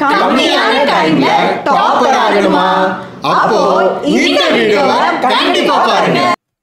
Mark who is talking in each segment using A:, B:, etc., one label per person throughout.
A: கம்மியான டைம்ல டாப்பர் ஆகணுமா அப்போ இந்த வீடியோவை கண்டிப்பா பாருங்க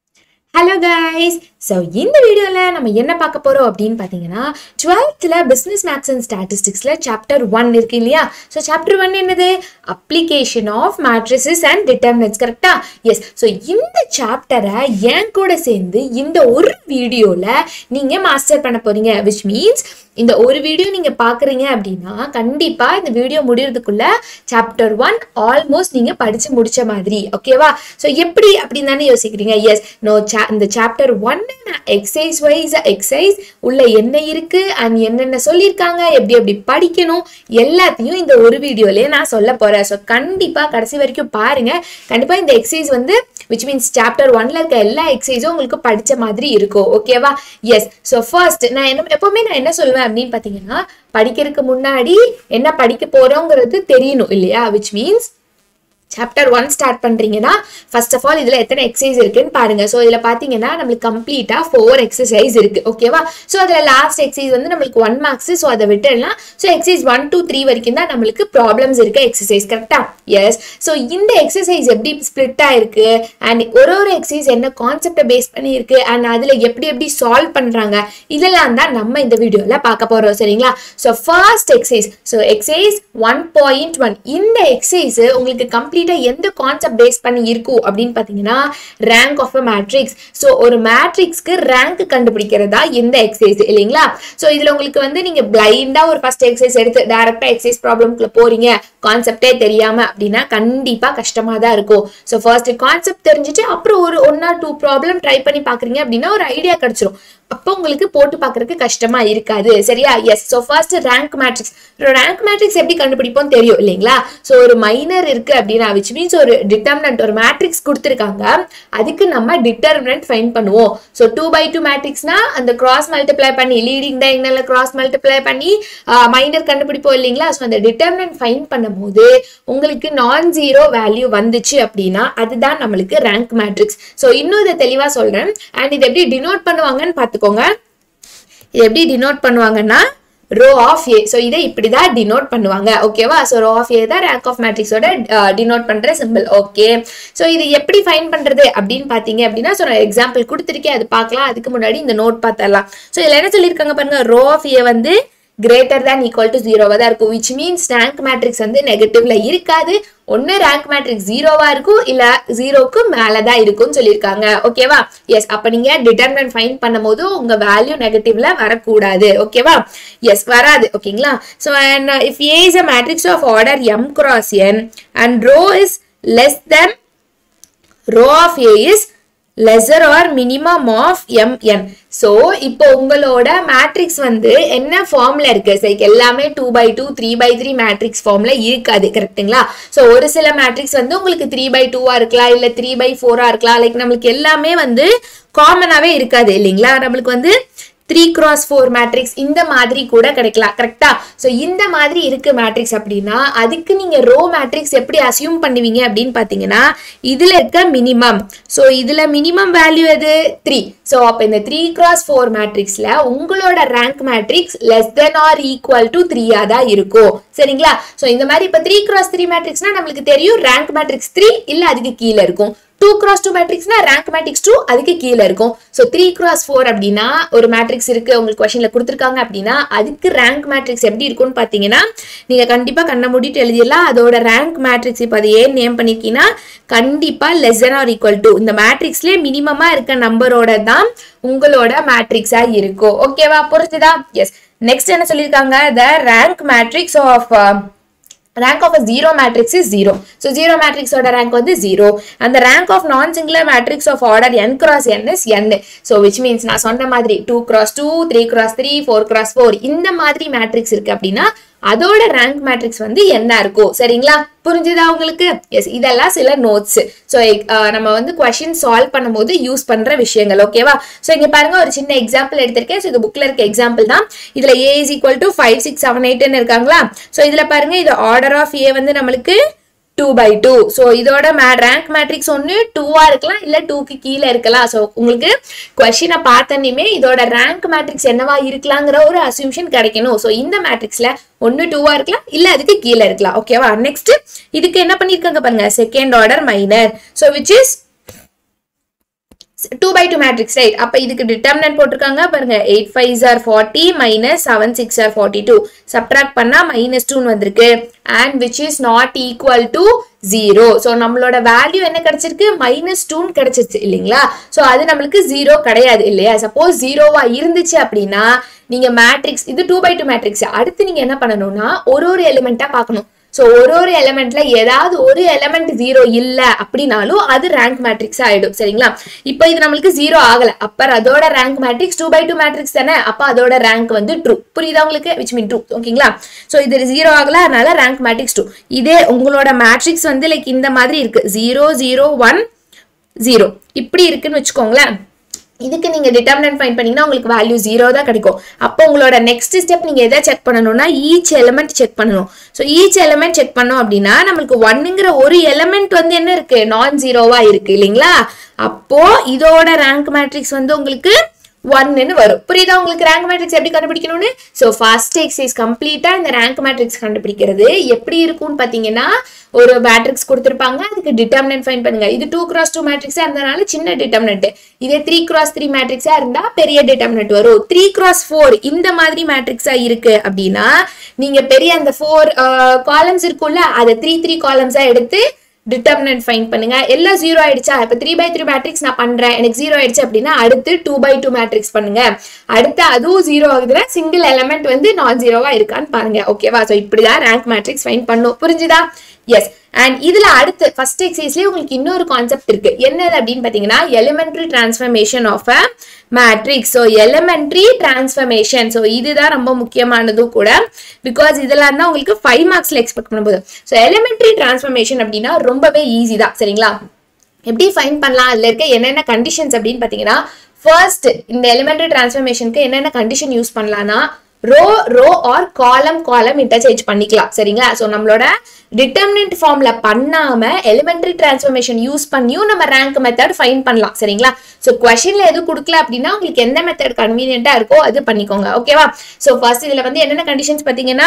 B: ஹலோ கைஸ் ஸோ இந்த வீடியோவில் நம்ம என்ன பார்க்க போகிறோம் அப்படின்னு பார்த்தீங்கன்னா டுவெல்த்தில் பிஸ்னஸ் மேக்ஸ் அண்ட் ஸ்டாட்டிஸ்டிக்ஸில் சாப்டர் ஒன் இருக்கு இல்லையா ஸோ சாப்டர் ஒன் என்னது application of matrices and determinants கரெக்டா எஸ் ஸோ இந்த சாப்டரை என் கூட சேர்ந்து இந்த ஒரு வீடியோவில் நீங்கள் மாஸ்டர் பண்ண போகிறீங்க விச் மீன்ஸ் இந்த ஒரு வீடியோ நீங்கள் பார்க்குறீங்க அப்படின்னா கண்டிப்பாக இந்த வீடியோ முடியறதுக்குள்ள சாப்டர் ஒன் ஆல்மோஸ்ட் நீங்கள் படித்து முடிச்ச மாதிரி ஓகேவா ஸோ எப்படி அப்படின்னு தானே யோசிக்கிறீங்க எஸ் நோ சா இந்த சாப்டர் ஒன் நான் எக்ஸசைஸ் வைஸ் எக்ஸசைஸ் உள்ள என்ன இருக்கு அண்ட் என்னென்ன சொல்லியிருக்காங்க எப்படி எப்படி படிக்கணும் எல்லாத்தையும் இந்த ஒரு வீடியோலயே நான் சொல்ல போறேன் ஸோ கண்டிப்பாக கடைசி வரைக்கும் பாருங்க கண்டிப்பாக இந்த எக்ஸசைஸ் வந்து விச் மீன்ஸ் சாப்டர் ஒன்ல இருக்க எல்லா எக்ஸசைஸும் உங்களுக்கு படிச்ச மாதிரி இருக்கும் ஓகேவா எஸ் ஸோ ஃபர்ஸ்ட் நான் என்ன எப்பவுமே நான் என்ன சொல்லுவேன் அப்படின்னு பார்த்தீங்கன்னா படிக்கிறதுக்கு முன்னாடி என்ன படிக்க போறோங்கிறது தெரியணும் இல்லையா which means chapter one start பண்ணுறீங்கன்னா ஃபர்ஸ்ட் ஆஃப் ஆல் இதில் எத்தனை எக்ஸசைஸ் இருக்குன்னு பாருங்க ஸோ இதில் பார்த்தீங்கன்னா நம்மளுக்கு கம்ப்ளீட்டாக ஃபோர் எக்ஸசைஸ் இருக்கு ஓகேவா ஸோ அதில் லாஸ்ட் எக்ஸசைஸ் வந்து நம்மளுக்கு ஒன் மார்க்ஸ் ஸோ அதை விட்டுடலாம் so exercise one two three வரைக்கும் தான் நம்மளுக்கு ப்ராப்ளம்ஸ் இருக்க எக்ஸசைஸ் கரெக்டா எஸ் ஸோ இந்த எக்ஸசைஸ் எப்படி ஸ்பிளிட் ஆயிருக்கு அண்ட் ஒரு ஒரு எக்ஸசைஸ் என்ன கான்செப்டை பேஸ் பண்ணி இருக்கு அண்ட் அதில் எப்படி எப்படி சால்வ் பண்ணுறாங்க இதெல்லாம் தான் நம்ம இந்த வீடியோவில் பார்க்க போகிறோம் சரிங்களா so first exercise so exercise one point one இந்த எக்ஸசைஸ் உங்களுக்கு கம்ப்ளீட்டாக எந்த கான்செப்ட் பேஸ் பண்ணி இருக்கும் அப்படின்னு பார்த்தீங்கன்னா rank of a matrix so ஒரு மேட்ரிக்ஸ்க்கு ரேங்க் கண்டுபிடிக்கிறதா இந்த எக்ஸசைஸ் இல்லைங்களா ஸோ இதில் உங்களுக்கு வந்து நீங்கள் பிளைண்டாக ஒரு ஃபர்ஸ்ட் எக்ஸசைஸ் எடுத்து டேரெக்டாக எக்ஸசைஸ் ப்ராப்ளம்குள்ள போறீங்க கான்செப்டே தெரியாம அப்படின்னா கண்டிப்பாக கஷ்டமாக தான் இருக்கும் ஸோ ஃபர்ஸ்ட் கான்செப்ட் தெரிஞ்சுட்டு அப்புறம் ஒரு one or two problem try பண்ணி பார்க்குறீங்க அப்படின்னா ஒரு ஐடியா கிடைச்சிரும் அப்போ உங்களுக்கு போட்டு பார்க்கறதுக்கு கஷ்டமா இருக்காது சரியா yes so first rank matrix rank matrix எப்படி கண்டுபிடிப்போம் தெரியும் இல்லைங்களா ஸோ ஒரு மைனர் இருக்கு அப்படின்னா விச் மீன்ஸ் ஒரு டிட்டர்மினன்ட் ஒரு மேட்ரிக்ஸ் கொடுத்துருக்காங்க அதுக்கு நம்ம டிட்டர்மினன்ட் ஃபைன் பண்ணுவோம் ஸோ டூ பை டூ மேட்ரிக்ஸ்னா அந்த கிராஸ் மல்டிப்ளை பண்ணி லீடிங் டயக்னல்ல கிராஸ் மல்டிப்ளை பண்ணி மைனர் கண்டுபிடிப்போம் இல்லைங்களா ஸோ அந்த டிட்டர்மினன்ட் ஃபைன் பண்ணும்போது உங்களுக்கு நான் ஜீரோ வேல்யூ வந்துச்சு அப்படின்னா அதுதான் நம்மளுக்கு ரேங்க் மேட்ரிக்ஸ் ஸோ இன்னும் இதை தெளிவாக சொல்றேன் அண்ட் இதை எப்படி டினோட் பண்ணுவாங்கன்னு பார்த்துக்கோங்க இது எப்படி டினோட் பண்ணுவாங்கன்னா ரோ ஆஃப் ஏ ஸோ இதை இப்படி தான் டினோட் பண்ணுவாங்க ஓகேவா ஸோ ரோ ஆஃப் ஏ தான் ரேங்க் ஆஃப் மேட்ரிக்ஸோட டினோட் பண்ணுற சிம்பிள் ஓகே ஸோ இது எப்படி ஃபைன் பண்ணுறது அப்படின்னு பார்த்தீங்க அப்படின்னா ஸோ நான் எக்ஸாம்பிள் கொடுத்துருக்கேன் அது பார்க்கலாம் அதுக்கு முன்னாடி இந்த நோட் பார்த்தரலாம் ஸோ இதில் என்ன சொல்லியிருக்காங்க பாருங்க ரோ ஆஃப் ஏ வந்து கிரேட்டர் தேன் ஈக்குவல் டு ஜீரோவாக தான் இருக்கும் விச் மீன்ஸ் ரேங்க் மேட்ரிக்ஸ் வந்து நெகட்டிவ்ல இருக்காது ஒன்று ரேங்க் மேட்ரிக்ஸ் ஜீரோவா இருக்கும் இல்ல ஜீரோக்கு மேலே தான் இருக்கும்னு சொல்லியிருக்காங்க ஓகேவா எஸ் அப்போ நீங்க டிட்டர்மினன்ட் ஃபைன் பண்ணும்போது உங்க வேல்யூ நெகட்டிவ்ல வரக்கூடாது ஓகேவா எஸ் வராது ஓகேங்களா so and if A is a matrix of order M cross N and rho is less than rho of A is lesser or minimum of M N so இப்போ உங்களோட matrix வந்து என்ன ஃபார்ம்ல இருக்கு லைக் எல்லாமே two by two three by three matrix ஃபார்ம்ல இருக்காது கரெக்ட்டுங்களா ஸோ ஒரு சில மேட்ரிக்ஸ் வந்து உங்களுக்கு த்ரீ பை டூவா இருக்கலாம் இல்லை த்ரீ பை ஃபோரா இருக்கலாம் லைக் நம்மளுக்கு எல்லாமே வந்து காமனாகவே இருக்காது இல்லைங்களா நம்மளுக்கு வந்து த்ரீ கிராஸ் ஃபோர் மேட்ரிக்ஸ் இந்த மாதிரி கூட கிடைக்கலாம் கரெக்டா ஸோ இந்த மாதிரி இருக்கு மேட்ரிக்ஸ் அப்படின்னா அதுக்கு நீங்க ரோ மேட்ரிக்ஸ் எப்படி அசியூம் பண்ணுவீங்க அப்படின்னு பார்த்தீங்கன்னா இதுல இருக்க மினிமம் ஸோ இதுல மினிமம் வேல்யூ எது த்ரீ ஸோ அப்போ இந்த த்ரீ கிராஸ் ஃபோர் மேட்ரிக்ஸ்ல உங்களோட rank matrix less than or equal to த்ரீயா தான் இருக்கும் சரிங்களா ஸோ இந்த மாதிரி இப்போ த்ரீ கிராஸ் த்ரீ மேட்ரிக்ஸ்னா நம்மளுக்கு தெரியும் ரேங்க் மேட்ரிக்ஸ் த்ரீ இல்லை அதுக்கு கீழே இருக்கும் டூ கிராஸ் டூ மேட்ரிக்ஸ்னா ரேங்க் மேட்ரிக்ஸ் டூ அதுக்கு கீழே இருக்கும் ஸோ த்ரீ கிராஸ் ஃபோர் அப்படின்னா ஒரு மேட்ரிக்ஸ் இருக்கு உங்களுக்கு கொஸ்டின்ல கொடுத்துருக்காங்க அப்படின்னா அதுக்கு ரேங்க் மேட்ரிக்ஸ் எப்படி இருக்கும்னு பார்த்தீங்கன்னா நீங்க கண்டிப்பா கண்ண மூடிட்டு எழுதிடலாம் அதோட ரேங்க் மேட்ரிக்ஸ் இப்போ அது ஏன் நேம் பண்ணிருக்கீங்கன்னா கண்டிப்பா less than or equal to இந்த மேட்ரிக்ஸ்லேயே மினிமமா இருக்க நம்பரோட தான் உங்களோட மேட்ரிக்ஸா இருக்கும் ஓகேவா புரிஞ்சுதா எஸ் நெக்ஸ்ட் என்ன சொல்லியிருக்காங்க the rank matrix of rank of zero matrix is zero so zero மேட்ரிக்ஸோட ரேங்க் வந்து ஜீரோ அந்த rank of non singular matrix of order N cross N is N so which means நான் சொன்ன மாதிரி two cross two three cross three four cross four இந்த மாதிரி matrix இருக்கு அப்படின்னா அதோட ரேங்க் மேட்ரிக்ஸ் வந்து என்ன இருக்கும் சரிங்களா புரிஞ்சுதா உங்களுக்கு எஸ் இதெல்லாம் சில நோட்ஸ் ஸோ நம்ம வந்து கொஷின் சால்வ் பண்ணும்போது யூஸ் பண்ற விஷயங்கள் ஓகேவா ஸோ இங்க பாருங்க ஒரு சின்ன எக்ஸாம்பிள் எடுத்திருக்கேன் ஸோ இது புக்ல இருக்க எக்ஸாம்பிள் தான் இதுல A is equal to five six seven எயிட்னு இருக்காங்களா ஸோ இதுல பாருங்க இது ஆர்டர் ஆஃப் ஏ வந்து நம்மளுக்கு டூ பை டூ ஸோ இதோட மே ரேங்க் மேட்ரிக்ஸ் ஒன்று டூவா இருக்கலாம் இல்லை டூக்கு கீழே இருக்கலாம் ஸோ உங்களுக்கு கொஷினை பார்த்தனையுமே இதோட ரேங்க் மேட்ரிக்ஸ் என்னவா இருக்கலாங்கிற ஒரு அசியூம்ஷன் கிடைக்கணும் ஸோ இந்த மேட்ரிக்ஸ்ல ஒன்று டூவா இருக்கலாம் இல்லை அதுக்கு கீழே இருக்கலாம் ஓகேவா நெக்ஸ்ட் இதுக்கு என்ன பண்ணியிருக்காங்க பாருங்க second order minor so which is two by two matrix right அப்ப இதுக்கு டிட்டர்மினன்ட் போட்டிருக்காங்க பாருங்க eight five or forty minus seven six or forty two subtract பண்ணா மைனஸ் டூன்னு வந்திருக்கு and which is not equal to zero so நம்மளோட value என்ன கிடைச்சிருக்கு மைனஸ் டூன்னு கிடைச்சிருச்சு இல்லைங்களா ஸோ அது நம்மளுக்கு ஜீரோ கிடையாது இல்லையா சப்போஸ் ஜீரோவா இருந்துச்சு அப்படின்னா நீங்க மேட்ரிக்ஸ் இது டூ பை டூ மேட்ரிக்ஸ் அடுத்து நீங்க என்ன பண்ணணும்னா ஒரு ஒரு எலிமெண்டா பார்க்கணும் ஸோ ஒரு ஒரு எலமெண்ட்ல ஏதாவது ஒரு எலமெண்ட் ஜீரோ இல்ல அப்படின்னாலும் அது ரேங்க் மேட்ரிக்ஸ் ஆயிடும் சரிங்களா இப்போ இது நம்மளுக்கு ஜீரோ ஆகல அப்ப அதோட rank matrix two by two matrix தானே அப்ப அதோட ரேங்க் வந்து ட்ரூ புரியுதா உங்களுக்கு விச் மீன் ட்ரூ ஓகேங்களா ஸோ இது ஜீரோ ஆகல அதனால ரேங்க் மேட்ரிக்ஸ் டூ இதே உங்களோட மேட்ரிக்ஸ் வந்து லைக் இந்த மாதிரி இருக்கு ஜீரோ ஜீரோ ஒன் ஜீரோ இப்படி இருக்குன்னு வச்சுக்கோங்களேன் இதுக்கு நீங்க டிட்டர்மினன்ட் ஃபைன் பண்ணீங்கன்னா உங்களுக்கு வேல்யூ ஜீரோ தான் கிடைக்கும் அப்போ உங்களோட நெக்ஸ்ட் ஸ்டெப் நீங்க எதை செக் பண்ணணும்னா ஈச் எலிமெண்ட் செக் பண்ணணும் ஸோ ஈச் எலிமெண்ட் செக் பண்ணோம் அப்படின்னா நம்மளுக்கு ஒன்னுங்கிற ஒரு எலிமெண்ட் வந்து என்ன இருக்கு நான் ஜீரோவா இருக்கு இல்லைங்களா அப்போ இதோட ரேங்க் மேட்ரிக்ஸ் வந்து உங்களுக்கு ஒன்னு வரும் புரியுதா உங்களுக்கு ரேங்க் மேட்ரிக்ஸ் எப்படி கண்டுபிடிக்கணும்னு ஸோ ஃபர்ஸ்ட் எக்ஸைஸ் கம்ப்ளீட்டா இந்த ரேங்க் மேட்ரிக்ஸ் கண்டுபிடிக்கிறது எப்படி இருக்கும்னு பாத்தீங்கன்னா ஒரு மேட்ரிக்ஸ் கொடுத்துருப்பாங்க அதுக்கு டிட்டர்மினன்ட் ஃபைன் பண்ணுங்க இது டூ கிராஸ் டூ மேட்ரிக்ஸா இருந்தனால சின்ன டிட்டர்மினன்ட் இதே த்ரீ கிராஸ் த்ரீ மேட்ரிக்ஸா இருந்தா பெரிய டிட்டர்மினன்ட் வரும் த்ரீ கிராஸ் ஃபோர் இந்த மாதிரி மேட்ரிக்ஸா இருக்கு அப்படின்னா நீங்க பெரிய அந்த ஃபோர் காலம்ஸ் இருக்கும்ல அதை த்ரீ த்ரீ காலம்ஸா எடுத்து டிட்டர்மினன்ட் ஃபைன் பண்ணுங்க எல்லாம் ஜீரோ ஆயிடுச்சா இப்போ த்ரீ பை த்ரீ மேட்ரிக்ஸ் நான் பண்றேன் எனக்கு ஜீரோ ஆயிடுச்சு அப்படின்னா அடுத்து டூ பை டூ மேட்ரிக்ஸ் பண்ணுங்க அடுத்து அதுவும் ஜீரோ ஆகுதுன்னா சிங்கிள் எலமெண்ட் வந்து நான் ஜீரோவா இருக்கான்னு பாருங்க ஓகேவா ஸோ இப்படிதான் ரேங்க் மேட்ரிக்ஸ் ஃபைன் பண்ணும் புரிஞ்சுதா எஸ் அண்ட் இதுல அடுத்து ஃபர்ஸ்ட் எக்ஸைஸ்லயே உங்களுக்கு இன்னொரு கான்செப்ட் இருக்கு என்னது அப்படின்னு பாத்தீங்கன்னா elementary transformation of a matrix so elementary transformation so இதுதான் ரொம்ப முக்கியமானதும் கூட பிகாஸ் இதெல்லாம் தான் உங்களுக்கு ஃபைவ் மார்க்ஸ்ல எக்ஸ்பெக்ட் பண்ணும்போது ஸோ எலிமெண்ட்ரி டிரான்ஸ்ஃபர்மேஷன் அப்படின்னா ரொம்பவே ஈஸி தான் சரிங்களா எப்படி ஃபைன் பண்ணலாம் அதுல இருக்க என்னென்ன கண்டிஷன்ஸ் அப்படின்னு பாத்தீங்கன்னா ஃபர்ஸ்ட் இந்த எலிமெண்ட்ரி டிரான்ஸ்ஃபர்மேஷனுக்கு என்னென்ன கண்டிஷன் யூஸ் பண்ணலாம்னா row row or column column interchange பண்ணிக்கலாம் சரிங்களா ஸோ நம்மளோட டிட்டர்மினன்ட் ஃபார்ம்ல பண்ணாம எலிமெண்ட்ரி டிரான்ஸ்ஃபர்மேஷன் யூஸ் பண்ணியும் நம்ம ரேங்க் மெத்தட் ஃபைன் பண்ணலாம் சரிங்களா ஸோ கொஷின்ல எது கொடுக்கல அப்படின்னா உங்களுக்கு எந்த மெத்தட் கன்வீனியன்ட்டா இருக்கோ அது பண்ணிக்கோங்க ஓகேவா ஸோ ஃபர்ஸ்ட் இதுல வந்து என்னென்ன கண்டிஷன்ஸ் பார்த்தீங்கன்னா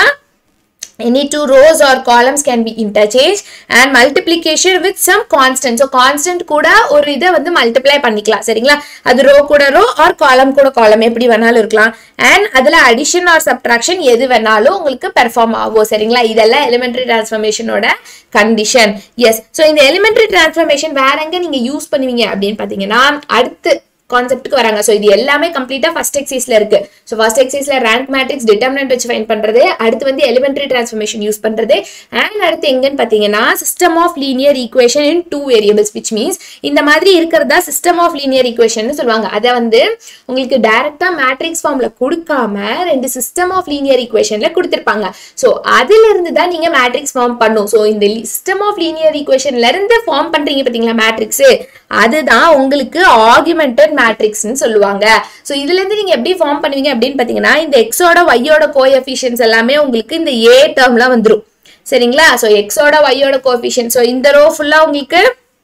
B: any two rows or columns can be interchanged and multiplication with some constant so constant கூட ஒரு இதை வந்து multiply பண்ணிக்கலாம் சரிங்களா அது row கூட row or column கூட column எப்படி வேணாலும் இருக்கலாம் and அதுல addition or subtraction எது வேணாலும் உங்களுக்கு perform ஆகும் சரிங்களா இதெல்லாம் elementary transformation ஓட condition yes so இந்த elementary transformation வேற எங்க நீங்க யூஸ் பண்ணுவீங்க அப்படின்னு பாத்தீங்கன்னா அடுத்து கான்செப்ட்டுக்கு வராங்க ஸோ இது எல்லாமே கம்ப்ளீட்டா ஃபர்ஸ்ட் எக்ஸைஸ்ல இருக்கு ஸோ ஃபர்ஸ்ட் எக்ஸைஸ்ல ரேங்க் மேட்ரிக்ஸ் டிட்டர்மினன்ட் வச்சு ஃபைன் பண்றது அடுத்து வந்து எலிமெண்ட்ரி டிரான்ஸ்ஃபர்மேஷன் யூஸ் பண்றது அண்ட் அடுத்து எங்கன்னு பாத்தீங்கன்னா system of linear equation in two variables which means இந்த மாதிரி இருக்கிறதா சிஸ்டம் ஆஃப் லீனியர் ஈக்குவேஷன் சொல்லுவாங்க அதை வந்து உங்களுக்கு டைரக்டா மேட்ரிக்ஸ் ஃபார்ம்ல கொடுக்காம ரெண்டு சிஸ்டம் ஆஃப் லீனியர் ஈக்குவேஷன்ல கொடுத்திருப்பாங்க ஸோ அதுல இருந்து தான் நீங்க மேட்ரிக்ஸ் ஃபார்ம் பண்ணும் ஸோ இந்த சிஸ்டம் ஆஃப் லீனியர் ஈக்குவேஷன்ல இருந்து ஃபார்ம் பண்றீங்க பாத்தீங்களா மேட்ரிக்ஸ் அதுதான் உங்களுக்கு ஆர்குமெண்டட் மேட்ரிக்ஸ்னு சொல்லுவாங்க ஸோ இதுல இருந்து நீங்க எப்படி ஃபார்ம் பண்ணுவீங்க அப்படின்னு பாத்தீங்கன்னா இந்த எக்ஸோட ஒய்யோட கோஎஃபிஷியன்ஸ் எல்லாமே உங்களுக்கு இந்த ஏ டேர்ம்ல வந்துரும் சரிங்களா ஸோ எக்ஸோட ஒய்யோட கோஎஃபிஷியன் ஸோ இந்த ரோ ஃபுல்லா உங்களுக்கு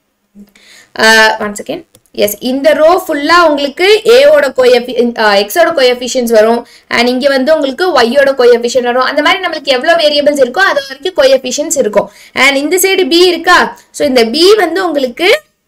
B: ஒன் செகண்ட் எஸ் இந்த ரோ ஃபுல்லா உங்களுக்கு ஏவோட கோஎஃபி எக்ஸோட கோஎஃபிஷியன்ஸ் வரும் அண்ட் இங்க வந்து உங்களுக்கு ஒய்யோட கோஎஃபிஷியன் வரும் அந்த மாதிரி நம்மளுக்கு எவ்வளவு வேரியபிள்ஸ் இருக்கோ அது வரைக்கும் கோஎஃபிஷியன்ஸ் இருக்கும் அண்ட் இந்த சைடு பி இருக்கா ஸோ இந்த பி வந்து உங்களுக்கு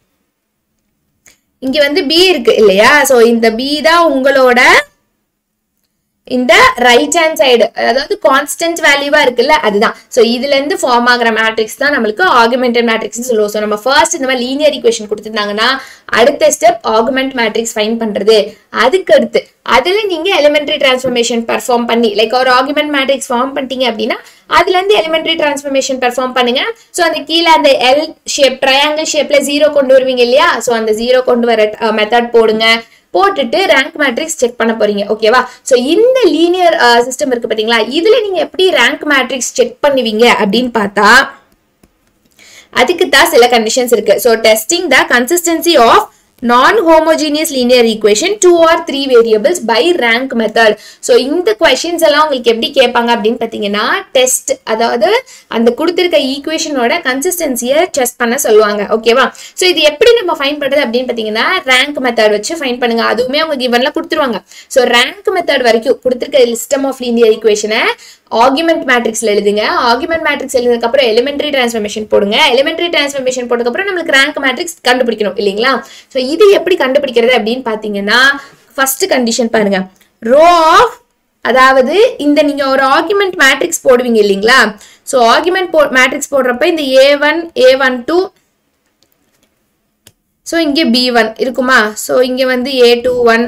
B: இங்க வந்து பி இருக்கு இல்லையா சோ இந்த பி தான் உங்களோட இந்த ரைட் ஹேண்ட் சைடு அதாவது கான்ஸ்டன்ட் வேல்யூவா இருக்குல்ல அதுதான் சோ இதுல இருந்து ஃபார்ம் ஆகிற மேட்ரிக்ஸ் தான் நம்மளுக்கு ஆகுமெண்டட் மேட்ரிக்ஸ் சொல்லுவோம் ஸோ நம்ம ஃபர்ஸ்ட் இந்த மாதிரி லீனியர் ஈக்குவேஷன் கொடுத்துருந்தாங்கன்னா அடுத்த ஸ்டெப் ஆகுமெண்ட் மேட்ரிக்ஸ் ஃபைன் பண்றது அதுக்கு அடுத்து அதுல நீங்க எலிமெண்ட்ரி டிரான்ஸ்ஃபர்மேஷன் பெர்ஃபார்ம் பண்ணி லைக் ஒரு ஆகுமெண்ட் மேட்ரிக்ஸ் ஃபார்ம் பண்ணிட்டீங்க அப்படின்னா அதுல இருந்து எலிமெண்ட்ரி டிரான்ஸ்ஃபர்மேஷன் பெர்ஃபார்ம் பண்ணுங்க ஸோ அந்த கீழே அந்த எல் ஷேப் ட்ரையாங்கிள் ஷேப்ல ஜீரோ கொண்டு வருவீங்க இல்லையா ஸோ அந்த ஜீரோ கொண்டு வர மெத்தட் போடுங்க போட்டுட்டு ரேங்க் மேட்ரிக்ஸ் செக் பண்ண போறீங்க ஓகேவா ஸோ இந்த லீனியர் சிஸ்டம் இருக்கு பாத்தீங்களா இதுல நீங்க எப்படி ரேங்க் மேட்ரிக்ஸ் செக் பண்ணுவீங்க அப்படின்னு பார்த்தா அதுக்கு தான் சில கண்டிஷன்ஸ் இருக்கு so testing the consistency of non homogeneous linear equation two or three variables by rank method so இந்த கொஷின்ஸ் எல்லாம் உங்களுக்கு எப்படி கேட்பாங்க அப்படின்னு பார்த்தீங்கன்னா டெஸ்ட் அதாவது அந்த கொடுத்துருக்க ஈக்குவேஷனோட கன்சிஸ்டன்சியை டெஸ்ட் பண்ண சொல்லுவாங்க ஓகேவா ஸோ இது எப்படி நம்ம ஃபைன் பண்ணுறது அப்படின்னு பார்த்தீங்கன்னா ரேங்க் மெத்தட் வச்சு ஃபைன் பண்ணுங்க அதுவுமே அவங்க கிவன்ல கொடுத்துருவாங்க ஸோ ரேங்க் மெத்தட் வரைக்கும் கொடுத்துருக்க சிஸ்டம் ஆஃப் லீனியர் ஈக்குவேஷனை ஆர்குமெண்ட் மேட்ரிக்ஸ்ல எழுதுங்க ஆர்குமெண்ட் மேட்ரிக்ஸ் எழுதுனதுக்கு அப்புறம் எலிமெண்டரி டிரான்ஸ்ஃபர்மேஷன் போடுங்க எலிமெண்டரி டிரான்ஸ்ஃபர்மேஷன் போட்டதுக்கு அப்புறம் நம்மளுக்கு ரேங்க் மேட்ரிக்ஸ் கண்டுபிடிக்கணும் இல்லைங்களா ஸோ இது எப்படி கண்டுபிடிக்கிறது அப்படின்னு பார்த்தீங்கன்னா ஃபர்ஸ்ட் கண்டிஷன் பாருங்க ரோ ஆஃப் அதாவது இந்த நீங்க ஒரு ஆர்குமெண்ட் மேட்ரிக்ஸ் போடுவீங்க இல்லைங்களா ஸோ ஆர்குமெண்ட் போ மேட்ரிக்ஸ் போடுறப்ப இந்த A one A one two so இங்கே பி ஒன் இருக்குமா ஸோ இங்கே வந்து A two one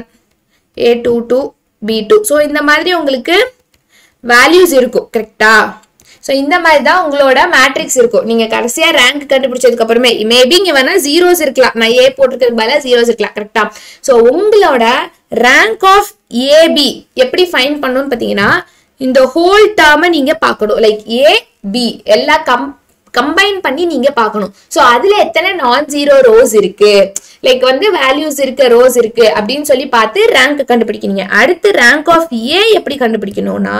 B: A two two B two so இந்த மாதிரி உங்களுக்கு வேல்யூஸ் இருக்கும் கரெக்டா ஸோ இந்த மாதிரி தான் உங்களோட மேட்ரிக்ஸ் இருக்கும் நீங்கள் கடைசியாக ரேங்க் கண்டுபிடிச்சதுக்கு அப்புறமே மேபி இங்கே வேணால் ஜீரோஸ் இருக்கலாம் நான் ஏ போட்டிருக்கிறது பதிலாக ஜீரோஸ் இருக்கலாம் கரெக்டா ஸோ உங்களோட ரேங்க் ஆஃப் ஏபி எப்படி ஃபைன் பண்ணணும்னு பார்த்தீங்கன்னா இந்த ஹோல் டேர்மை நீங்கள் பார்க்கணும் லைக் ஏ பி எல்லா கம் கம்பைன் பண்ணி நீங்க பார்க்கணும் ஸோ அதுல எத்தனை நான் ஜீரோ ரோஸ் இருக்கு லைக் வந்து வேல்யூஸ் இருக்கு ரோஸ் இருக்கு அப்படின்னு சொல்லி பார்த்து ரேங்க் கண்டுபிடிக்கிறீங்க அடுத்து ரேங்க் ஆஃப் ஏ எப்படி கண்டுபிடிக்கணும்னா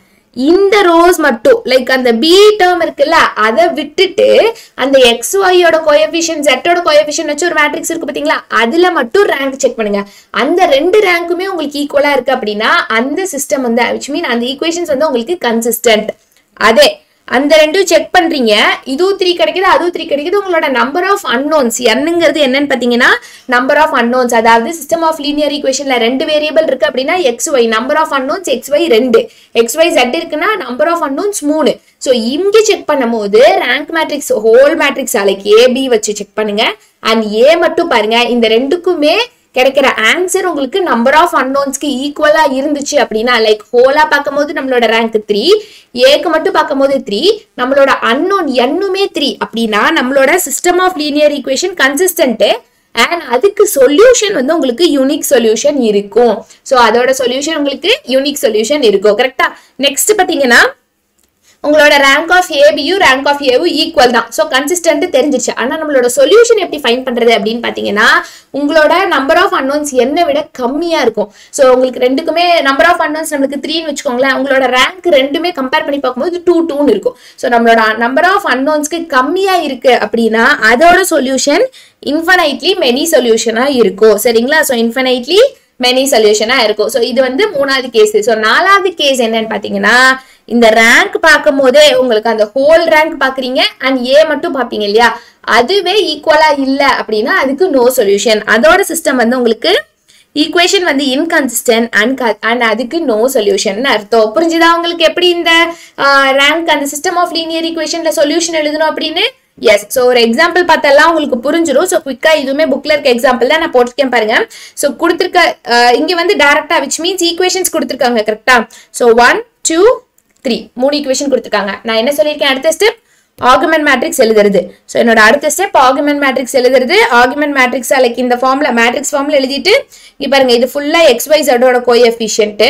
B: இந்த ரோஸ் மட்டும் லைக் அந்த பி டேர்ம் இருக்குல்ல அதை விட்டுட்டு அந்த எக்ஸ் ஒய்யோட கோஎஃபிஷியன் ஜெட்டோட கோஎஃபிஷியன் வச்சு ஒரு மேட்ரிக்ஸ் இருக்கு பாத்தீங்களா அதுல மட்டும் ரேங்க் செக் பண்ணுங்க அந்த ரெண்டு ரேங்க்குமே உங்களுக்கு ஈக்குவலா இருக்கு அப்படின்னா அந்த சிஸ்டம் வந்து விச் மீன் அந்த ஈக்குவேஷன்ஸ் வந்து உங்களுக்கு கன்சிஸ்டன்ட் அதே அந்த ரெண்டும் செக் பண்றீங்க இதுவும் த்ரீ கிடைக்குது அதுவும் த்ரீ கிடைக்குது உங்களோட நம்பர் ஆஃப் அன்னோன்ஸ் என்னங்கிறது என்னன்னு பாத்தீங்கன்னா நம்பர் ஆஃப் அன்னோன்ஸ் அதாவது சிஸ்டம் ஆஃப் லீனியர் ஈக்குவேஷன்ல ரெண்டு வேரியபிள் இருக்கு அப்படின்னா x y number of unknowns x y ரெண்டு எக்ஸ் ஒய் ஜெட் இருக்குன்னா நம்பர் ஆஃப் அன்னோன்ஸ் மூணு ஸோ இங்க செக் பண்ணும்போது rank matrix whole matrix like AB வச்சு செக் பண்ணுங்க அண்ட் ஏ மட்டும் பாருங்க இந்த ரெண்டுக்குமே கிடைக்கிற ஆன்சர் உங்களுக்கு நம்பர் ஆஃப் அன்னோன்ஸ்க்கு ஈக்குவலா இருந்துச்சு அப்படின்னா லைக் ஹோலா பார்க்கும்போது நம்மளோட ரேங்க் த்ரீ ஏக்கு மட்டும் பார்க்கும்போது த்ரீ நம்மளோட அன்னோன் என்னுமே த்ரீ அப்படின்னா நம்மளோட system of linear equation consistent and அதுக்கு சொல்யூஷன் வந்து உங்களுக்கு யூனிக் சொல்யூஷன் இருக்கும் ஸோ அதோட சொல்யூஷன் உங்களுக்கு யூனிக் சொல்யூஷன் இருக்கும் கரெக்டா நெக்ஸ்ட் பார்த்தீங்கன்னா உங்களோட ரேங்க் ஆஃப் ஏபியும் ரேங்க் ஆஃப் ஏவும் ஈக்குவல் தான் ஸோ கன்சிஸ்டன்ட் தெரிஞ்சிச்சு ஆனால் நம்மளோட சொல்யூஷன் எப்படி ஃபைன் பண்றது அப்படின்னு பார்த்தீங்கன்னா உங்களோட நம்பர் ஆஃப் அன்னோன்ஸ் என்னை விட கம்மியா இருக்கும் ஸோ உங்களுக்கு ரெண்டுக்குமே நம்பர் ஆஃப் அன்னோன்ஸ் நம்மளுக்கு த்ரீன்னு வச்சுக்கோங்களேன் உங்களோட ரேங்க் ரெண்டுமே கம்பேர் பண்ணி பார்க்கும்போது டூ டூன்னு இருக்கும் ஸோ நம்மளோட நம்பர் ஆஃப் அன்னோன்ஸ்க்கு கம்மியா இருக்கு அப்படின்னா அதோட சொல்யூஷன் இன்ஃபனைட்லி மெனி சொல்யூஷனா இருக்கும் சரிங்களா ஸோ இன்ஃபனைட்லி மெனி சொல்யூஷனா இருக்கும் ஸோ இது வந்து மூணாவது கேஸ் ஸோ நாலாவது கேஸ் என்னன்னு பார்த்தீங்கன்னா இந்த ரேங்க் பார்க்கும் போதே உங்களுக்கு அந்த ஹோல் ரேங்க் பாக்குறீங்க அண்ட் ஏ மட்டும் பார்ப்பீங்க இல்லையா அதுவே ஈக்குவலா இல்ல அப்படின்னா அதுக்கு நோ சொல்யூஷன் அதோட சிஸ்டம் வந்து உங்களுக்கு ஈக்குவேஷன் வந்து இன்கன்சிஸ்டன்ட் அண்ட் அண்ட் அதுக்கு நோ சொல்யூஷன் அர்த்தம் புரிஞ்சுதா உங்களுக்கு எப்படி இந்த ரேங்க் அந்த சிஸ்டம் ஆஃப் லீனியர் ஈக்குவேஷன்ல சொல்யூஷன் எழுதணும் அப்படின்னு எஸ் ஸோ ஒரு எக்ஸாம்பிள் பார்த்தெல்லாம் உங்களுக்கு புரிஞ்சிடும் ஸோ குவிக்கா இதுவுமே புக்ல இருக்க எக்ஸாம்பிள் தான் நான் போட்டிருக்கேன் பாருங்க ஸோ கொடுத்துருக்க இங்க வந்து டேரக்டா விச் மீன்ஸ் ஈக்குவேஷன்ஸ் கொடுத்துருக்காங்க கரெக்டா ஸோ ஒன் டூ த்ரீ மூணு ஈக்குவேஷன் கொடுத்துருக்காங்க நான் என்ன சொல்லியிருக்கேன் அடுத்த ஸ்டெப் ஆர்குமெண்ட் மேட்ரிக்ஸ் எழுதுறது ஸோ என்னோட அடுத்த ஸ்டெப் ஆர்குமெண்ட் மேட்ரிக்ஸ் எழுதுறது ஆர்குமெண்ட் மேட்ரிக்ஸ் லைக் இந்த ஃபார்ம்ல மேட்ரிக்ஸ் ஃபார்ம்ல எழுதிட்டு இங்க பாருங்க இது ஃபுல்லா எக்ஸ் ஒய் ஜெட்டோட கோஎஃபிஷியன்ட்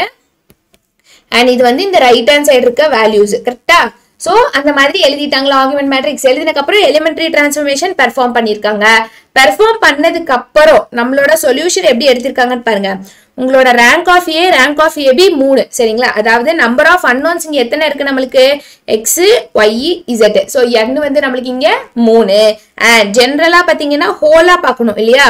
B: அண்ட் இது வந்து இந்த ரைட் ஹேண்ட் சைடு இருக்க வேல்யூஸ் கரெக்டா ஸோ அந்த மாதிரி எழுதிட்டாங்களா ஆர்குமெண்ட் மேட்ரிக்ஸ் எழுதினதுக்கு அப்புறம் எலிமெண்டரி டிரான்ஸ்ஃபர்மேஷன் பெர்ஃபார்ம் பண்ணியிருக்காங்க பெர்ஃபார்ம் பண்ணதுக்கு அப்புறம் நம்மளோட சொல்யூஷன் எப்படி எடுத்திருக்காங்கன்னு பாருங்க உங்களோட rank of A rank of AB மூணு சரிங்களா அதாவது நம்பர் ஆஃப் அன்னோன்ஸ் இங்க எத்தனை இருக்கு நம்மளுக்கு x y z so n வந்து நம்மளுக்கு இங்க மூணு அண்ட் ஜென்ரலா பாத்தீங்கன்னா ஹோலா பார்க்கணும் இல்லையா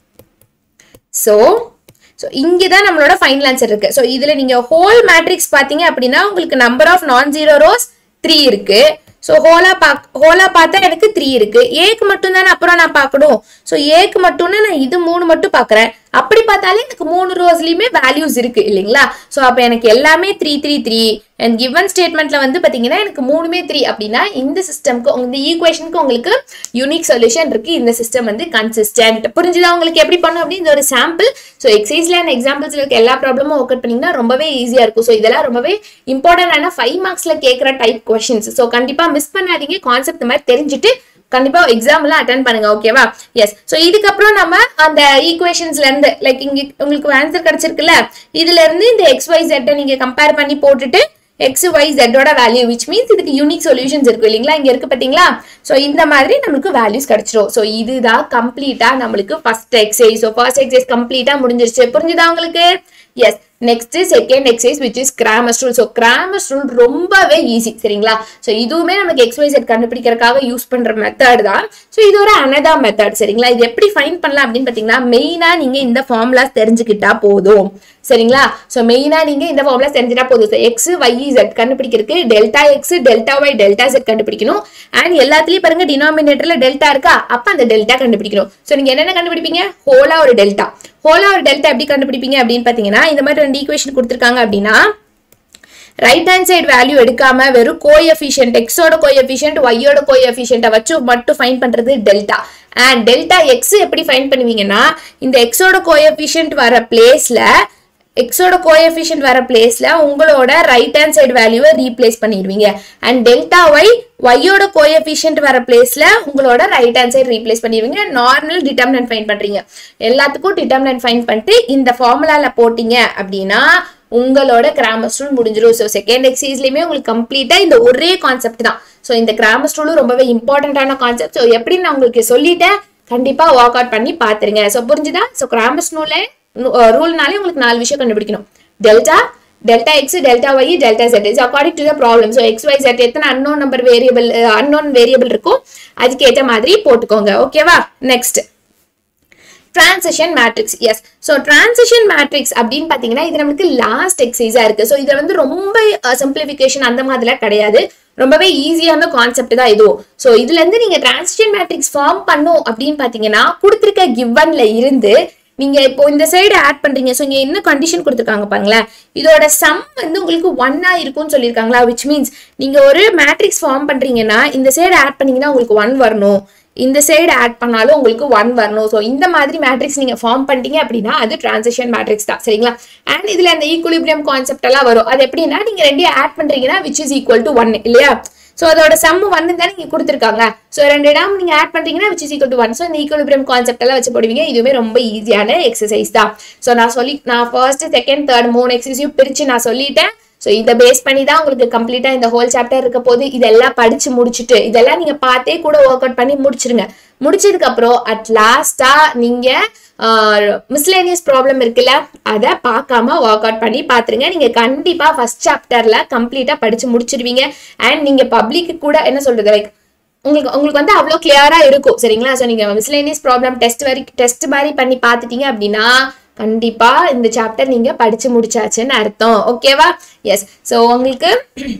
B: ஸோ ஸோ இங்கே தான் நம்மளோட ஃபைனல் ஆன்சர் இருக்கு ஸோ இதில் நீங்கள் ஹோல் மேட்ரிக்ஸ் பார்த்தீங்க அப்படின்னா உங்களுக்கு number of non zero rows three இருக்கு ஸோ ஹோலா பா ஹோலா பார்த்தா எனக்கு த்ரீ இருக்கு ஏக்கு மட்டும் தானே அப்புறம் நான் பார்க்கணும் ஸோ ஏக்கு மட்டும்னா நான் இது மூணு மட்டும் பார்க்குறேன் அப்படி பார்த்தாலே எனக்கு மூணு ரோஸ்லயுமே வேல்யூஸ் இருக்கு இல்லைங்களா ஸோ அப்போ எனக்கு எல்லாமே three three three and given ஸ்டேட்மெண்ட்ல வந்து பார்த்தீங்கன்னா எனக்கு மூணுமே த்ரீ அப்படின்னா இந்த சிஸ்டம்க்கு இந்த ஈக்குவேஷனுக்கு உங்களுக்கு யூனிக் சொல்யூஷன் இருக்கு இந்த சிஸ்டம் வந்து கன்சிஸ்டன்ட் புரிஞ்சுதா உங்களுக்கு எப்படி பண்ணும் அப்படின்னு இந்த ஒரு சாம்பிள் ஸோ எக்ஸைஸ்ல அண்ட் எக்ஸாம்பிள்ஸ்ல இருக்க எல்லா ப்ராப்ளமும் ஒர்க் அவுட் பண்ணீங்கன்னா ரொம்பவே ஈஸியா இருக்கும் ஸோ இதெல்லாம் ரொம்பவே இம்பார்ட்டன்டான ஃபைவ் மார்க்ஸ்ல கேட்குற டைப் கொஷின்ஸ் ஸோ கண்டிப்பா மிஸ் பண்ணாதீங்க கான்செப்ட் மாதிரி தெரிஞ்சுட்டு கண்டிப்பா எக்ஸாம்ல அட்டன் பண்ணுங்க ஓகேவா எஸ் ஸோ இதுக்கப்புறம் நம்ம அந்த ஈக்குவேஷன்ஸ்ல இருந்து லைக் இங்க உங்களுக்கு ஆன்சர் கிடைச்சிருக்குல்ல இதுல இருந்து இந்த எக்ஸ் ஒய் ஜெட்டை நீங்க கம்பேர் பண்ணி போட்டுட்டு எக்ஸ் ஒய் ஜெட்டோட வேல்யூ விச் மீன்ஸ் இதுக்கு யூனிக் சொல்யூஷன்ஸ் இருக்கு இல்லைங்களா இங்க இருக்கு பாத்தீங்களா ஸோ இந்த மாதிரி நம்மளுக்கு வேல்யூஸ் கிடைச்சிரும் ஸோ இதுதான் கம்ப்ளீட்டா நம்மளுக்கு first exercise so first exercise கம்ப்ளீட்டா முடிஞ்சிருச்சு புரிஞ்சுதா உங்களுக்கு yes next second exercise which is Cramer's rule so Cramer's rule ரொம்பவே ஈஸி சரிங்களா ஸோ இதுவுமே நமக்கு எக்ஸ்ஒய் செட் கண்டுபிடிக்கிறதுக்காக யூஸ் பண்ற மெத்தட் தான் ஸோ இது ஒரு அனதா மெத்தட் சரிங்களா இது எப்படி ஃபைன் பண்ணலாம் அப்படின்னு பார்த்தீங்கன்னா மெயினா நீங்க இந்த ஃபார்முலாஸ் தெரிஞ்சுக்கிட்டா போதும் சரிங்களா ஸோ மெயினா நீங்க இந்த ஃபார்முலாஸ் தெரிஞ்சுட்டா போதும் ஸோ எக்ஸ் ஒய் ஜெட் கண்டுபிடிக்கிறதுக்கு delta x delta y delta z கண்டுபிடிக்கணும் அண்ட் எல்லாத்துலயும் பாருங்க டினாமினேட்டர்ல டெல்டா இருக்கா அப்ப அந்த டெல்டா கண்டுபிடிக்கணும் ஸோ நீங்க என்னென்ன கண்டுபிடிப்பீங்க ஹோலா ஒரு டெல்டா ஹோலா ஒரு டெல்டா எப்படி கண்டுபிடிப்பீங்க அப்படின்னு பாத்தீங்கன்னா இந்த மாதிரி ரெண்டு ஈக்குவேஷன் கொடுத்துருக்காங்க அப்படின்னா ரைட் ஹேண்ட் சைடு வேல்யூ எடுக்காம வெறும் கோஎஃபிஷியன்ட் எக்ஸோட கோஎஃபிஷியன்ட் ஒய்யோட கோஎஃபிஷியன்ட்டை வச்சு மட்டும் ஃபைன் பண்றது டெல்டா அண்ட் டெல்டா எக்ஸ் எப்படி ஃபைன் பண்ணுவீங்கன்னா இந்த எக்ஸோட கோஎஃபிஷியன்ட் வர பிளேஸ்ல எக்ஸோட கோஎஃபிஷியன்ட் வர பிளேஸ்ல உங்களோட ரைட் ஹேண்ட் சைடு வேல்யூவை ரீப்ளேஸ் பண்ணிடுவீங்க அண்ட் டெல்டா ஒய் ஒய்யோட கோஎஃபிஷியன்ட் வர பிளேஸ்ல உங்களோட ரைட் ஹேண்ட் சைடு ரீப்ளேஸ் பண்ணிடுவீங்க நார்மல் டிட்டர்மினன்ட் ஃபைன் பண்றீங்க எல்லாத்துக்கும் டிட்டர்மினன்ட் ஃபைன் பண்ணிட்டு இந்த ஃபார்முலால போட்டீங்க அப்படின்னா உங்களோட கிராமர் ரூல் முடிஞ்சிடும் ஸோ செகண்ட் எக்ஸைஸ்லயுமே உங்களுக்கு கம்ப்ளீட்டா இந்த ஒரே கான்செப்ட் தான் ஸோ இந்த கிராமர் ரூலும் ரொம்பவே இம்பார்ட்டன்டான கான்செப்ட் ஸோ எப்படி நான் உங்களுக்கு சொல்லிட்டேன் கண்டிப்பா ஒர்க் அவுட் பண்ணி பாத்துருங்க ஸோ புரிஞ்சுதா ஸோ கிராமர் ரூல ரூல்னாலே உங்களுக்கு நாலு விஷயம் கண்டுபிடிக்கணும் delta delta x delta y delta z is according to the problem so x y z எத்தனை unknown number variable unknown variable இருக்கோ அதுக்கேற்ற மாதிரி போட்டுக்கோங்க ஓகேவா next transition matrix yes so transition matrix அப்படின்னு பார்த்தீங்கன்னா இது நமக்கு லாஸ்ட் எக்ஸசைஸாக இருக்கு ஸோ இதில் வந்து ரொம்ப சிம்பிளிஃபிகேஷன் அந்த மாதிரிலாம் கிடையாது ரொம்பவே ஈஸியான கான்செப்ட் தான் இதுவும் ஸோ இதுல இருந்து நீங்க டிரான்சிஷன் மேட்ரிக்ஸ் ஃபார்ம் பண்ணும் அப்படின்னு பார்த்தீங்கன்னா கொடுத்துருக்க கிவன்ல இருந்து நீங்க இப்போ இந்த சைடு ஆட் பண்றீங்க ஸோ இங்க என்ன கண்டிஷன் கொடுத்துருக்காங்க பாருங்களேன் இதோட சம் வந்து உங்களுக்கு ஒன்னா இருக்கும்னு சொல்லியிருக்காங்களா விச் மீன்ஸ் நீங்க ஒரு மேட்ரிக்ஸ் ஃபார்ம் பண்றீங்கன்னா இந்த சைடு ஆட் பண்ணீங்கன்னா உங்களுக்கு ஒன் வரணும் இந்த சைடு ஆட் பண்ணாலும் உங்களுக்கு ஒன் வரணும் ஸோ இந்த மாதிரி மேட்ரிக்ஸ் நீங்க ஃபார்ம் பண்ணிட்டீங்க அப்படின்னா அது டிரான்சிஷன் மேட்ரிக்ஸ் தான் சரிங்களா அண்ட் இதுல அந்த ஈக்குலிபிரியம் கான்செப்ட் எல்லாம் வரும் அது எப்படின்னா நீங்க ரெண்டையும் ஆட் பண்றீங்கன்னா which is equal to one இல்லையா ஸோ அதோட சம் ஒன்னு தான் நீங்க கொடுத்துருக்காங்க ஸோ ரெண்டு இடம் நீங்க ஆட் பண்றீங்கன்னா which is equal to one so இந்த ஈக்குலிபிரியம் கான்செப்ட் எல்லாம் வச்சு போடுவீங்க இதுவுமே ரொம்ப ஈஸியான எக்ஸசைஸ் தான் ஸோ நான் சொல்லி நான் ஃபர்ஸ்ட் செகண்ட் தேர்ட் மூணு எக்ஸசைஸையும் பிரிச்சு நான் சொல்லிட்டேன் ஸோ இதை பேஸ் பண்ணி தான் உங்களுக்கு கம்ப்ளீட்டா இந்த ஹோல் சாப்டர் இருக்க போது இதெல்லாம் படிச்சு முடிச்சுட்டு இதெல்லாம் நீங்க பார்த்தே கூட ஒர்க் அவுட் பண்ணி முடிச்சிருங்க முடிச்சதுக்கு அப்புறம் அட் லாஸ்டா நீங்க மிஸ்லேனியஸ் ப்ராப்ளம் இருக்குல்ல அதை பார்க்காம ஒர்க் அவுட் பண்ணி பார்த்துருங்க நீங்க கண்டிப்பா ஃபர்ஸ்ட் சாப்டர்ல கம்ப்ளீட்டா படிச்சு முடிச்சிருவீங்க அண்ட் நீங்க பப்ளிக்கு கூட என்ன சொல்றது லைக் உங்களுக்கு உங்களுக்கு வந்து அவ்வளோ கிளியரா இருக்கும் சரிங்களா ஸோ நீங்க மிஸ்லேனியஸ் ப்ராப்ளம் டெஸ்ட் வரைக்கும் டெஸ்ட் மாதிரி பண்ணி பார்த்துட்டீங்க அப்படின்னா கண்டிப்பா இந்த சாப்டர் நீங்க படிச்சு முடிச்சாச்சுன்னு அர்த்தம் ஓகேவா எஸ் ஸோ உங்களுக்கு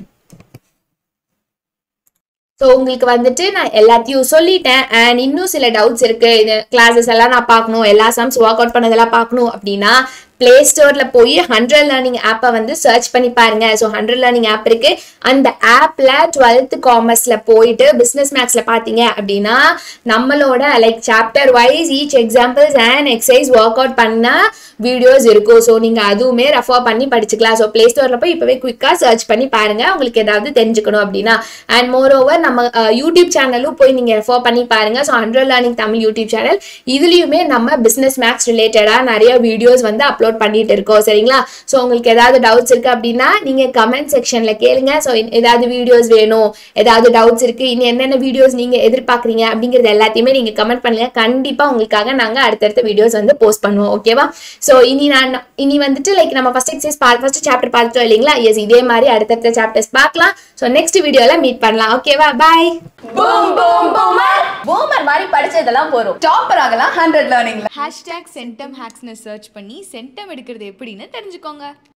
B: ஸோ உங்களுக்கு வந்துட்டு நான் எல்லாத்தையும் சொல்லிட்டேன் அண்ட் இன்னும் சில டவுட்ஸ் இருக்கு இது கிளாஸஸ் எல்லாம் நான் பார்க்கணும் எல்லா சம்ஸ் ஒர்க் அவுட் பண்ணதெல்லாம் பார்க்கணும் அப்படின்னா பிளே ஸ்டோர்ல போய் ஹண்ட்ரட் லேர்னிங் ஆப்பை வந்து சர்ச் பண்ணி பாருங்க ஸோ ஹண்ட்ரட் லேர்னிங் ஆப் இருக்கு அந்த ஆப்ல டுவெல்த் காமர்ஸ்ல போயிட்டு பிசினஸ் மேக்ஸ்ல பாத்தீங்க அப்படின்னா நம்மளோட like chapter wise each examples and exercise work out பண்ண வீடியோஸ் இருக்கும் ஸோ நீங்க அதுவுமே ரெஃபர் பண்ணி படிச்சுக்கலாம் ஸோ பிளே ஸ்டோர்ல போய் இப்பவே குயிக்கா சர்ச் பண்ணி பாருங்க உங்களுக்கு ஏதாவது தெரிஞ்சுக்கணும் அப்படின்னா அண்ட் மோர் ஓவர் நம்ம யூடியூப் சேனலும் போய் நீங்க ரெஃபர் பண்ணி பாருங்க so hundred learning Tamil YouTube channel இதுலயுமே நம்ம பிசினஸ் மேக்ஸ் ரிலேட்டடா நிறைய வீடியோஸ் வந்து அப்லோட் பண்ணிட்டு இருக்கோம் சரிங்களா ஸோ உங்களுக்கு ஏதாவது டவுட்ஸ் இருக்கு அப்படின்னா நீங்க கமெண்ட் செக்ஷன்ல கேளுங்க ஸோ ஏதாவது வீடியோஸ் வேணும் ஏதாவது டவுட்ஸ் இருக்கு இனி என்னென்ன வீடியோஸ் நீங்க எதிர்பார்க்குறீங்க அப்படிங்கிறது எல்லாத்தையுமே நீங்க கமெண்ட் பண்ணுங்க கண்டிப்பா உங்களுக்காக நாங்க அடுத்தடுத்த வீடியோஸ் வந்து போஸ்ட் பண்ணுவோம் ஓகேவா ஸோ இனி நான் இனி வந்துட்டு லைக் நம்ம ஃபர்ஸ்ட் எக்ஸைஸ் ஃபர்ஸ்ட் சாப்டர் பார்த்துட்டோம் இல்லைங்களா எஸ் இதே மாதிரி அடுத்தடுத்த சாப்டர்ஸ் பார்க்கலாம் ஸோ நெக்ஸ்ட் வீடியோல மீட் பண்ணலாம் ஓகேவா bye
C: boom boom boomer boomer மாதிரி படிச்சதெல்லாம் போறோம் டாப்பர் ஆகலாம் ஹண்ட்ரட் லேர்னிங்ல
D: ஹேஷ்டேக் சென்டம் ஹேக்ஸ்னு சர்ச் பண்ணி சென்டம் எடுக்கிறது எப்படின்னு தெரிஞ்சுக்கோங்க